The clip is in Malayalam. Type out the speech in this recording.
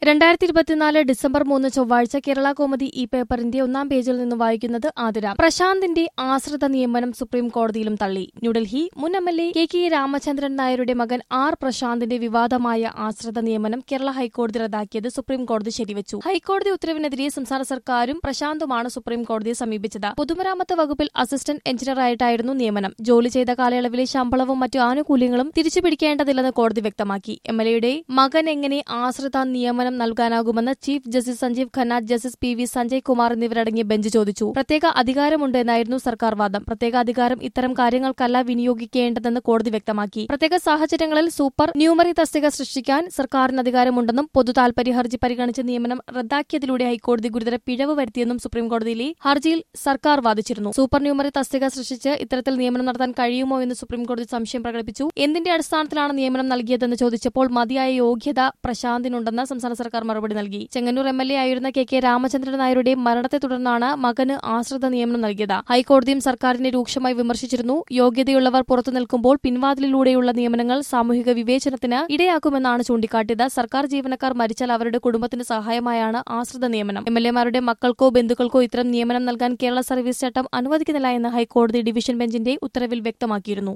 രണ്ടായിരത്തി ഇരുപത്തിനാല് ഡിസംബർ മൂന്ന് ചൊവ്വാഴ്ച കേരള കോമഡി ഈ പേപ്പറിന്റെ ഒന്നാം പേജിൽ നിന്ന് വായിക്കുന്നത് ആതിര പ്രശാന്തിന്റെ ആശ്രിത നിയമനം സുപ്രീം കോടതിയിലും തള്ളി ന്യൂഡൽഹി മുൻ M L A K K Ramachandran നായരുടെ മകൻ ആർ പ്രശാന്തിന്റെ വിവാദമായ ആശ്രിത നിയമനം കേരള ഹൈക്കോടതി റദ്ദാക്കിയത് സുപ്രീം കോടതി ശരിവച്ചു ഹൈക്കോടതി ഉത്തരവിനെതിരെ സംസ്ഥാന സർക്കാരും പ്രശാന്തുമാണ് സുപ്രീം കോടതിയെ സമീപിച്ചത് പൊതുമരാമത്ത് വകുപ്പിൽ അസിസ്റ്റന്റ് എഞ്ചിനീയറായിട്ടായിരുന്നു നിയമനം ജോലി ചെയ്ത കാലയളവിലെ ശമ്പളവും മറ്റു ആനുകൂല്യങ്ങളും തിരിച്ചുപിടിക്കേണ്ടതില്ലെന്ന് കോടതി വ്യക്തമാക്കി എം എൽ എയുടെ മകൻ എങ്ങനെ ആശ്രിത നിയമനം നൽകാനാകുമെന്ന് chief justice Sanjiv Khanna justice P V Sanjay Kumar എന്നിവരടങ്ങിയ ബെഞ്ച് ചോദിച്ചു പ്രത്യേക അധികാരമുണ്ട് എന്നായിരുന്നു സർക്കാർ വാദം പ്രത്യേക അധികാരം ഇത്തരം കാര്യങ്ങൾക്കല്ല വിനിയോഗിക്കേണ്ടതെന്ന് കോടതി വ്യക്തമാക്കി പ്രത്യേക സാഹചര്യങ്ങളിൽ സൂപ്പർ ന്യൂമറി തസ്തിക സൃഷ്ടിക്കാൻ സർക്കാരിന് അധികാരമുണ്ടെന്നും പൊതു താൽപര്യ ഹർജി പരിഗണിച്ച് നിയമനം റദ്ദാക്കിയതിലൂടെ ഹൈക്കോടതി ഗുരുതര പിഴവ് വരുത്തിയെന്നും സുപ്രീംകോടതിയിലെ ഹർജിയിൽ സർക്കാർ വാദിച്ചിരുന്നു സൂപ്പർ ന്യൂമറി തസ്തിക സൃഷ്ടിച്ച് ഇത്തരത്തിൽ നിയമനം നടത്താൻ കഴിയുമോ എന്ന് സുപ്രീംകോടതി സംശയം പ്രകടിപ്പിച്ചു എന്തിന്റെ അടിസ്ഥാനത്തിലാണ് നിയമനം നൽകിയതെന്ന് ചോദിച്ചപ്പോൾ മതിയായ യോഗ്യത പ്രശാന്തിനുണ്ടെന്ന് സംസ്ഥാന സർക്കാർ മറുപടി നൽകി ചെങ്ങന്നൂർ എം എൽ എ ആയിരുന്ന കെ കെ രാമചന്ദ്രൻ നായരുടെ മരണത്തെ തുടർന്നാണ് മകന് ആശ്രിത നിയമനം നൽകിയത് ഹൈക്കോടതിയും സർക്കാരിനെ രൂക്ഷമായി വിമർശിച്ചിരുന്നു യോഗ്യതയുള്ളവർ പുറത്തു നിൽക്കുമ്പോൾ പിൻവാതിലിലൂടെയുള്ള നിയമനങ്ങൾ സാമൂഹിക വിവേചനത്തിന് ഇടയാക്കുമെന്നാണ് ചൂണ്ടിക്കാട്ടിയത് സർക്കാർ ജീവനക്കാർ മരിച്ചാൽ അവരുടെ കുടുംബത്തിന് സഹായമായാണ് ആശ്രിത നിയമനം എം എൽ എമാരുടെ മക്കൾക്കോ ബന്ധുക്കൾക്കോ ഇത്തരം നിയമനം നൽകാൻ കേരള സർവീസ് ചട്ടം അനുവദിക്കുന്നില്ല എന്ന് ഹൈക്കോടതി ഡിവിഷൻ ബെഞ്ചിന്റെ ഉത്തരവിൽ വ്യക്തമാക്കിയിരുന്നു